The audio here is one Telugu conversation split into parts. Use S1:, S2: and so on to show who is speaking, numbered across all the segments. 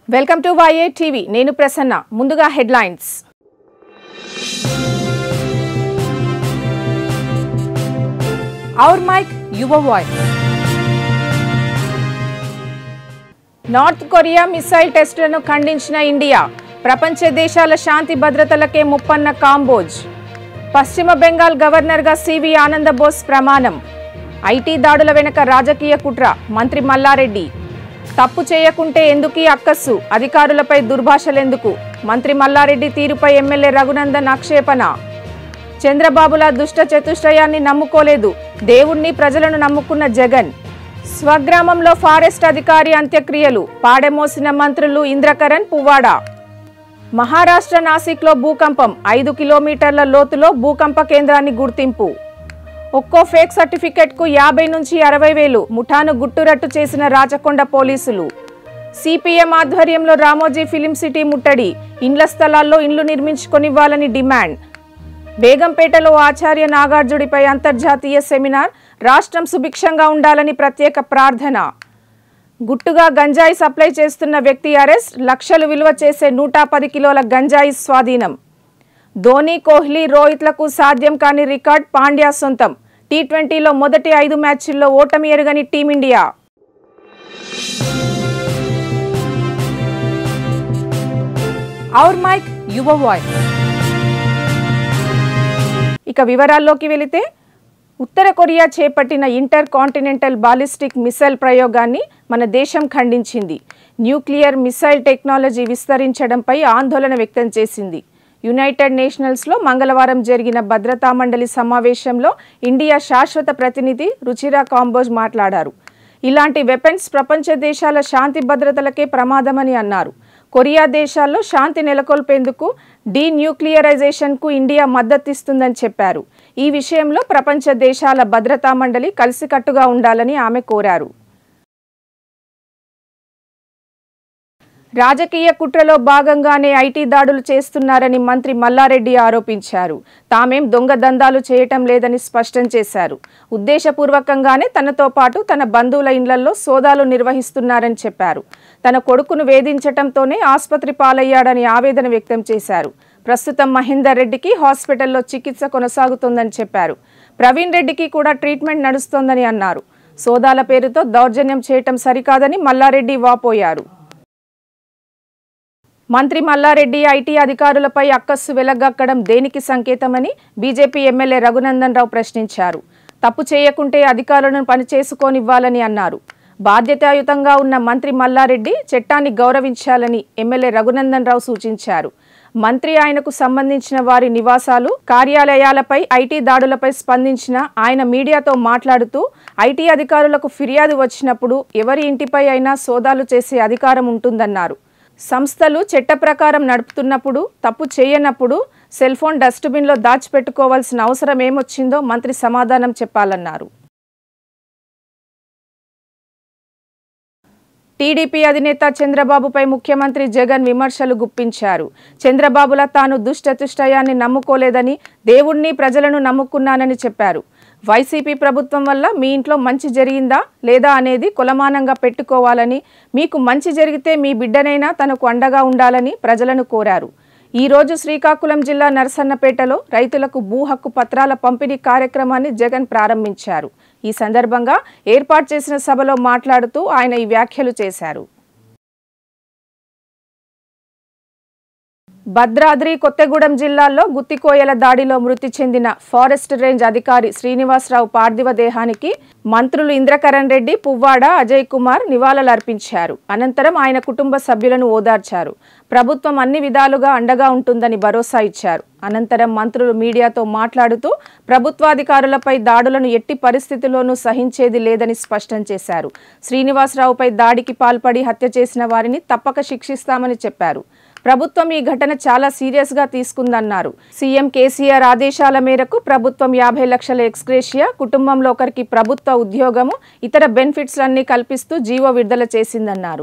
S1: వెల్కమ్ టు వైఏ టీవీ నేను ప్రసన్న ముందుగా headlines our mic Yuva voice North Korea missile టెస్టులను ఖండించిన ఇండియా ప్రపంచ దేశాల శాంతి భద్రతలకే ముప్పన్న కాంబోజ్ పశ్చిమ బెంగాల్ గవర్నర్గా సివి ఆనందబోస్ ప్రమాణం ఐటీ దాడుల వెనుక రాజకీయ కుట్ర మంత్రి మల్లారెడ్డి తప్పు చేయకుంటే ఎందుకీ అక్కస్సు అధికారులపై దుర్భాషలెందుకు మంత్రి మల్లారెడ్డి తీరుపై ఎమ్మెల్యే రఘునందన్ ఆక్షేపణ చంద్రబాబుల దుష్ట చతుష్టయాన్ని నమ్ముకోలేదు దేవుణ్ణి ప్రజలను నమ్ముకున్న జగన్ స్వగ్రామంలో ఫారెస్ట్ అధికారి అంత్యక్రియలు పాడెమోసిన మంత్రులు ఇంద్రకరణ్ పువ్వాడ మహారాష్ట్ర నాసిక్లో భూకంపం ఐదు కిలోమీటర్ల లోతులో భూకంప కేంద్రాన్ని గుర్తింపు ఒక్కో ఫేక్ సర్టిఫికెట్కు యాభై నుంచి అరవై వేలు ముఠాను గుట్టురట్టు చేసిన రాచకొండ పోలీసులు సిపిఎం ఆధ్వర్యంలో రామోజీ ఫిలిం సిటీ ముట్టడి ఇండ్ల స్థలాల్లో ఇండ్లు నిర్మించుకొనివ్వాలని డిమాండ్ బేగంపేటలో ఆచార్య నాగార్జుడిపై అంతర్జాతీయ సెమినార్ రాష్ట్రం సుభిక్షంగా ఉండాలని ప్రత్యేక ప్రార్థన గుట్టుగా గంజాయి సప్లై చేస్తున్న వ్యక్తి అరెస్ట్ లక్షలు విలువ చేసే నూట పది కిలోల గంజాయి స్వాధీనం ధోని కోహ్లీ రోహిత్లకు సాధ్యం కాని రికార్డ్ పాండ్యా సొంతం టీ ట్వంటీలో మొదటి ఐదు మ్యాచ్ల్లో ఓటమి ఎరుగని team India our mic Yuva voice ఇక వివరాల్లోకి వెళితే ఉత్తర కొరియా చేపట్టిన ఇంటర్ కాంటినెంటల్ బాలిస్టిక్ మిసైల్ ప్రయోగాన్ని మన దేశం ఖండించింది న్యూక్లియర్ మిసైల్ టెక్నాలజీ విస్తరించడంపై ఆందోళన వ్యక్తం చేసింది యునైటెడ్ నేషనల్స్లో మంగళవారం జరిగిన భద్రతా మండలి సమావేశంలో ఇండియా శాశ్వత ప్రతినిధి రుచిరా కాంబోజ్ మాట్లాడారు ఇలాంటి వెపన్స్ ప్రపంచ దేశాల శాంతి భద్రతలకే ప్రమాదమని అన్నారు కొరియా దేశాల్లో శాంతి నెలకొల్పేందుకు డీన్యూక్లియరైజేషన్కు ఇండియా మద్దతిస్తుందని చెప్పారు ఈ విషయంలో ప్రపంచ దేశాల భద్రతా మండలి కలిసికట్టుగా ఉండాలని ఆమె కోరారు రాజకీయ కుట్రలో భాగంగానే ఐటీ దాడులు చేస్తున్నారని మంత్రి మల్లారెడ్డి ఆరోపించారు తామేం దొంగ దందాలు చేయటం లేదని స్పష్టం చేశారు ఉద్దేశపూర్వకంగానే తనతో పాటు తన బంధువుల ఇండ్లలో సోదాలు నిర్వహిస్తున్నారని చెప్పారు తన కొడుకును వేధించటంతోనే ఆసుపత్రి పాలయ్యాడని ఆవేదన వ్యక్తం చేశారు ప్రస్తుతం మహేందర్ రెడ్డికి హాస్పిటల్లో చికిత్స కొనసాగుతోందని చెప్పారు ప్రవీణ్ రెడ్డికి కూడా ట్రీట్మెంట్ నడుస్తోందని అన్నారు సోదాల పేరుతో దౌర్జన్యం చేయటం సరికాదని మల్లారెడ్డి వాపోయారు మంత్రి మల్లారెడ్డి ఐటీ అధికారులపై అక్కస్సు వెలగక్కడం దేనికి సంకేతమని బీజేపీ ఎమ్మెల్యే రఘునందన్ రావు ప్రశ్నించారు తప్పు చేయకుంటే అధికారులను పనిచేసుకోనివ్వాలని అన్నారు బాధ్యతాయుతంగా ఉన్న మంత్రి మల్లారెడ్డి చట్టాన్ని గౌరవించాలని ఎమ్మెల్యే రఘునందన్ రావు సూచించారు మంత్రి ఆయనకు సంబంధించిన వారి నివాసాలు కార్యాలయాలపై ఐటీ దాడులపై స్పందించిన ఆయన మీడియాతో మాట్లాడుతూ ఐటీ అధికారులకు ఫిర్యాదు వచ్చినప్పుడు ఎవరి ఇంటిపై అయినా సోదాలు చేసే అధికారం ఉంటుందన్నారు సంస్థలు చట్ట ప్రకారం నడుపుతున్నప్పుడు తప్పు చేయనప్పుడు సెల్ ఫోన్ డస్ట్బిన్లో దాచిపెట్టుకోవాల్సిన అవసరం ఏమొచ్చిందో మంత్రి సమాధానం చెప్పాలన్నారు టీడీపీ అధినేత చంద్రబాబుపై ముఖ్యమంత్రి జగన్ విమర్శలు గుప్పించారు చంద్రబాబుల తాను దుష్టతుష్టయాన్ని నమ్ముకోలేదని దేవుణ్ణి ప్రజలను నమ్ముకున్నానని చెప్పారు వైసీపీ ప్రభుత్వం వల్ల మీ ఇంట్లో మంచి జరిగిందా లేదా అనేది కులమానంగా పెట్టుకోవాలని మీకు మంచి జరిగితే మీ బిడ్డనైనా తనకు అండగా ఉండాలని ప్రజలను కోరారు ఈ రోజు శ్రీకాకుళం జిల్లా నరసన్నపేటలో రైతులకు భూ హక్కు పత్రాల పంపిణీ కార్యక్రమాన్ని జగన్ ప్రారంభించారు ఈ సందర్భంగా ఏర్పాటు చేసిన సభలో మాట్లాడుతూ ఆయన ఈ వ్యాఖ్యలు చేశారు భద్రాద్రి కొత్తగూడెం జిల్లాల్లో గుత్తికోయల దాడిలో మృతి చెందిన ఫారెస్ట్ రేంజ్ అధికారి శ్రీనివాసరావు పార్థివ దేహానికి మంత్రులు ఇంద్రకరణ్ రెడ్డి పువ్వాడ అజయ్ కుమార్ నివాళులర్పించారు అనంతరం ఆయన కుటుంబ సభ్యులను ఓదార్చారు ప్రభుత్వం అన్ని విధాలుగా అండగా ఉంటుందని భరోసా ఇచ్చారు అనంతరం మంత్రులు మీడియాతో మాట్లాడుతూ ప్రభుత్వాధికారులపై దాడులను ఎట్టి పరిస్థితుల్లోనూ సహించేది లేదని స్పష్టం చేశారు శ్రీనివాసరావుపై దాడికి పాల్పడి హత్య చేసిన వారిని తప్పక శిక్షిస్తామని చెప్పారు ప్రభుత్వం ఈ ఘటన చాలా సీరియస్ గా తీసుకుందన్నారు సీఎం కేసీఆర్ ఆదేశాల మేరకు ప్రభుత్వం యాభై లక్షల ఎక్స్గ్రేషియా కుటుంబంలో ఒకరికి ప్రభుత్వ ఉద్యోగము ఇతర బెనిఫిట్స్ అన్ని కల్పిస్తూ జీవో విడుదల చేసిందన్నారు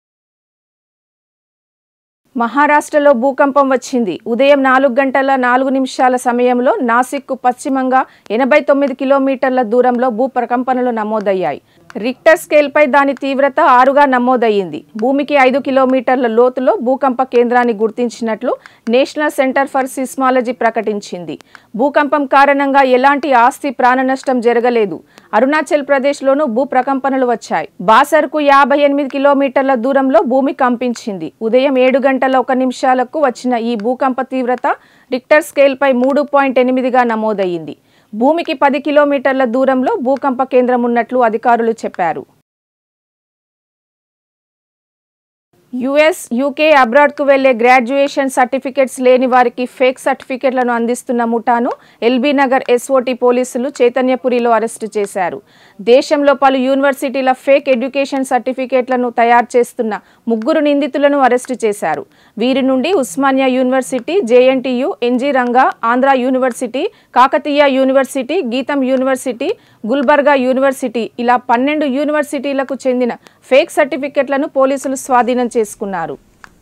S1: మహారాష్ట్రలో భూకంపం వచ్చింది ఉదయం నాలుగు గంటల నాలుగు నిమిషాల సమయంలో నాసిక్కు పశ్చిమంగా ఎనభై తొమ్మిది కిలోమీటర్ల దూరంలో భూప్రకంపనలు నమోదయ్యాయి రిక్టర్ స్కేల్పై దాని తీవ్రత ఆరుగా నమోదయ్యింది భూమికి ఐదు కిలోమీటర్ల లోతులో భూకంప కేంద్రాన్ని గుర్తించినట్లు నేషనల్ సెంటర్ ఫర్ సిస్మాలజీ ప్రకటించింది భూకంపం కారణంగా ఎలాంటి ఆస్తి ప్రాణనష్టం జరగలేదు అరుణాచల్ ప్రదేశ్లోనూ భూ ప్రకంపనలు వచ్చాయి బాసర్కు యాభై ఎనిమిది కిలోమీటర్ల దూరంలో భూమి కంపించింది ఉదయం ఏడు గంటల ఒక నిమిషాలకు వచ్చిన ఈ భూకంప తీవ్రత రిక్టర్ స్కేల్పై మూడు పాయింట్ ఎనిమిదిగా నమోదయ్యింది భూమికి పది కిలోమీటర్ల దూరంలో భూకంప కేంద్రం ఉన్నట్లు అధికారులు చెప్పారు యుఎస్ యూకే అబ్రాడ్కు వెళ్లే గ్రాడ్యుయేషన్ సర్టిఫికెట్స్ లేని వారికి ఫేక్ సర్టిఫికెట్లను అందిస్తున్న ముఠాను ఎల్బీ నగర్ ఎస్ఓటి పోలీసులు చైతన్యపురిలో అరెస్టు చేశారు దేశంలో పలు యూనివర్సిటీల ఫేక్ ఎడ్యుకేషన్ సర్టిఫికెట్లను తయారు చేస్తున్న ముగ్గురు నిందితులను అరెస్టు చేశారు వీరి నుండి Osmania university JNTU NG Ranga Andhra university Kakatiya university Gitam university Gulbarga university ఇలా పన్నెండు యూనివర్సిటీలకు చెందిన ఫేక్ సర్టిఫికెట్లను పోలీసులు స్వాధీనం చేసుకున్నారు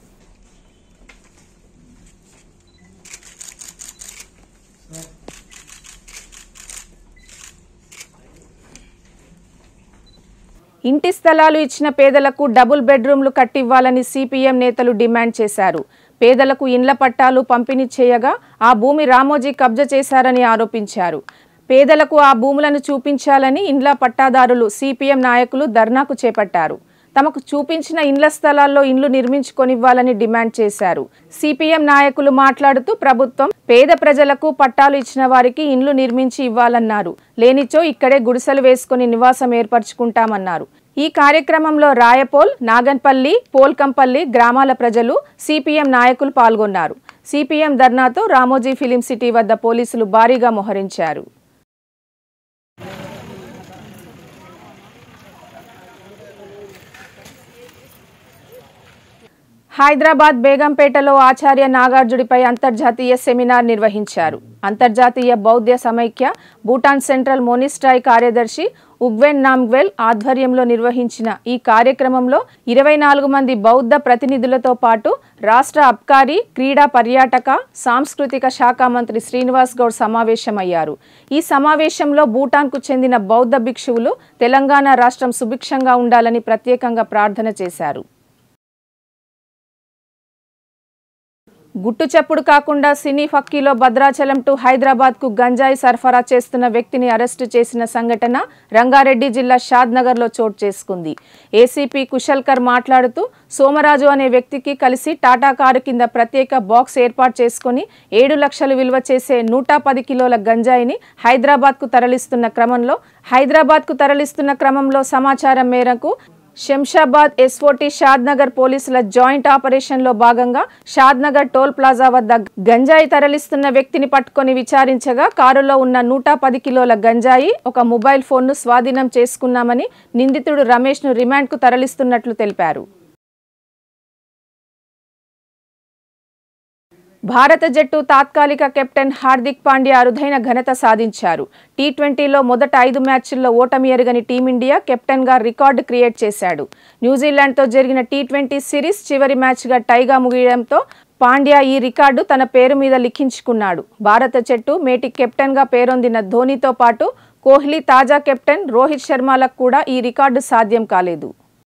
S1: ఇంటి స్థలాలు ఇచ్చిన పేదలకు డబుల్ బెడ్రూమ్లు కట్టివ్వాలని సిపిఎం నేతలు డిమాండ్ చేశారు పేదలకు ఇండ్ల పట్టాలు పంపిణీ చేయగా ఆ భూమి రామోజీ కబ్జా చేశారని ఆరోపించారు పేదలకు ఆ భూములను చూపించాలని ఇండ్ల పట్టాదారులు సిపిఎం నాయకులు ధర్నాకు చేపట్టారు తమకు చూపించిన ఇండ్ల స్థలాల్లో ఇండ్లు నిర్మించుకొనివ్వాలని డిమాండ్ చేశారు సిపిఎం నాయకులు మాట్లాడుతూ ప్రభుత్వం పేద ప్రజలకు పట్టాలు ఇచ్చిన వారికి ఇండ్లు నిర్మించి ఇవ్వాలన్నారు లేనిచో ఇక్కడే గుడిసెలు వేసుకుని నివాసం ఏర్పరచుకుంటామన్నారు ఈ కార్యక్రమంలో రాయపోల్ నాగన్పల్లి పోల్కంపల్లి గ్రామాల ప్రజలు సిపిఎం నాయకులు పాల్గొన్నారు సిపిఎం ధర్నాతో రామోజీ ఫిలిం సిటీ వద్ద పోలీసులు భారీగా మోహరించారు హైదరాబాద్ బేగంపేటలో ఆచార్య నాగార్జుడిపై అంతర్జాతీయ సెమినార్ నిర్వహించారు అంతర్జాతీయ బౌద్ధ సమైక్య భూటాన్ సెంట్రల్ మోనిస్ట్రాయ్ కార్యదర్శి ఉగ్వెన్ నామ్గ్వెల్ ఆధ్వర్యంలో నిర్వహించిన ఈ కార్యక్రమంలో ఇరవై నాలుగు మంది బౌద్ధ ప్రతినిధులతో పాటు రాష్ట్ర అబ్కారీ క్రీడా పర్యాటక సాంస్కృతిక శాఖ మంత్రి శ్రీనివాస్ గౌడ్ సమావేశమయ్యారు ఈ సమావేశంలో భూటాన్కు చెందిన బౌద్ధ భిక్షువులు తెలంగాణ రాష్ట్రం సుభిక్షంగా ఉండాలని ప్రత్యేకంగా ప్రార్థన చేశారు గుట్టు చప్పుడు కాకుండా సినీ ఫక్కీలో భద్రాచలం టు హైదరాబాద్ కు గంజాయి సరఫరా చేస్తున్న వ్యక్తిని అరెస్టు చేసిన సంఘటన రంగారెడ్డి జిల్లా షాద్ నగర్ లో చోటు చేసుకుంది ఏసీపీ కుశల్కర్ మాట్లాడుతూ సోమరాజు అనే వ్యక్తికి కలిసి టాటా కారు కింద ప్రత్యేక బాక్స్ ఏర్పాటు చేసుకుని ఏడు లక్షలు విలువ చేసే నూట పది కిలోల గంజాయిని హైదరాబాద్ కు తరలిస్తున్న క్రమంలో హైదరాబాద్ కు తరలిస్తున్న క్రమంలో సమాచారం మేరకు శంషాబాద్ ఎస్ఓటి షాద్ నగర్ పోలీసుల జాయింట్ ఆపరేషన్ లో భాగంగా షాద్ నగర్ టోల్ ప్లాజా వద్ద గంజాయి తరలిస్తున్న వ్యక్తిని పట్టుకొని విచారించగా కారులో ఉన్న నూట పది కిలోల గంజాయి ఒక మొబైల్ ఫోన్ను స్వాధీనం చేసుకున్నామని నిందితుడు రమేష్ ను రిమాండ్ కు తరలిస్తున్నట్లు తెలిపారు భారత జట్టు తాత్కాలిక కెప్టెన్ హార్దిక్ పాండ్యా అరుదైన ఘనత సాధించారు టీ ట్వంటీలో మొదట ఐదు మ్యాచ్ల్లో ఓటమి ఎరగని టీమిండియా కెప్టెన్గా రికార్డు క్రియేట్ చేశాడు న్యూజిలాండ్తో జరిగిన టీ ట్వంటీ సిరీస్ చివరి మ్యాచ్గా టైగా ముగియడంతో పాండ్యా ఈ రికార్డు తన పేరు మీద లిఖించుకున్నాడు భారత జట్టు మేటి కెప్టెన్గా పేరొందిన ధోనీతో పాటు కోహ్లీ తాజా కెప్టెన్ రోహిత్ శర్మలకు కూడా ఈ రికార్డు సాధ్యం కాలేదు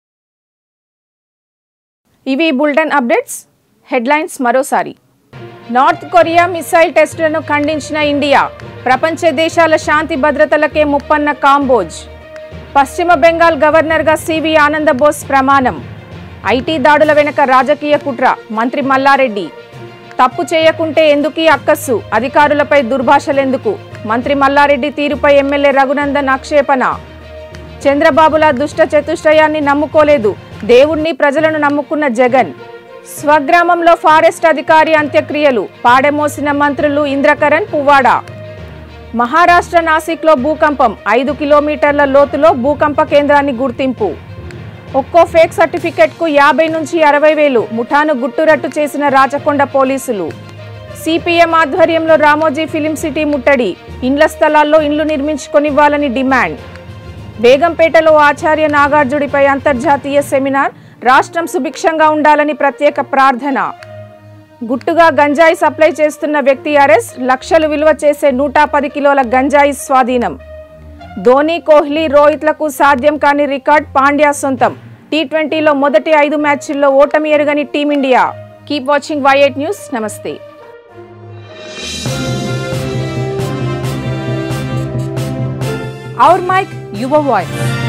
S1: ఇవి బులెటిన్ అప్డేట్స్ హెడ్లైన్స్ మరోసారి నార్త్ కొరియా మిసైల్ టెస్టులను ఖండించిన ఇండియా ప్రపంచ దేశాల శాంతి భద్రతలకే ముప్పన్న కాంబోజ్ పశ్చిమ బెంగాల్ గవర్నర్గా సివి ఆనందబోస్ ప్రమాణం ఐటీ దాడుల వెనుక రాజకీయ కుట్ర మంత్రి మల్లారెడ్డి తప్పు చేయకుంటే ఎందుకీ అక్కస్సు అధికారులపై దుర్భాషలెందుకు మంత్రి మల్లారెడ్డి తీరుపై ఎమ్మెల్యే రఘునందన్ ఆక్షేపణ చంద్రబాబుల దుష్ట చతుష్టయాన్ని నమ్ముకోలేదు దేవుణ్ణి ప్రజలను నమ్ముకున్న జగన్ స్వగ్రామంలో ఫారెస్ట్ అధికారి అంత్యక్రియలు పాడెమోసిన మంత్రులు ఇంద్రకరణ్ పువ్వాడ మహారాష్ట్ర నాసిక్లో భూకంపం ఐదు కిలోమీటర్ల లోతులో భూకంప కేంద్రాన్ని గుర్తింపు ఒక్కో ఫేక్ సర్టిఫికెట్కు యాభై నుంచి అరవై వేలు ముఠాను గుట్టురట్టు చేసిన రాచకొండ పోలీసులు సిపిఎం ఆధ్వర్యంలో రామోజీ ఫిలిం సిటీ ముట్టడి ఇండ్ల స్థలాల్లో ఇండ్లు నిర్మించుకొనివ్వాలని డిమాండ్ బేగంపేటలో ఆచార్య నాగార్జుడిపై అంతర్జాతీయ సెమినార్ రాష్ట్రం సుభిక్షంగా ఉండాలని ప్రత్యేక ప్రార్థన గుట్టుగా గంజాయి సప్లై చేస్తున్న వ్యక్తి అరెస్ట్ లక్షలు విలువ చేసే నూట పది కిలోల గంజాయి స్వాధీనం ధోని కోహ్లీ రోహిత్లకు సాధ్యం కాని రికార్డ్ పాండ్యా సొంతం టీ ట్వంటీలో మొదటి ఐదు మ్యాచ్ల్లో ఓటమి ఎరగని team India keep watching Y eight news నమస్తే Our mic, your voice.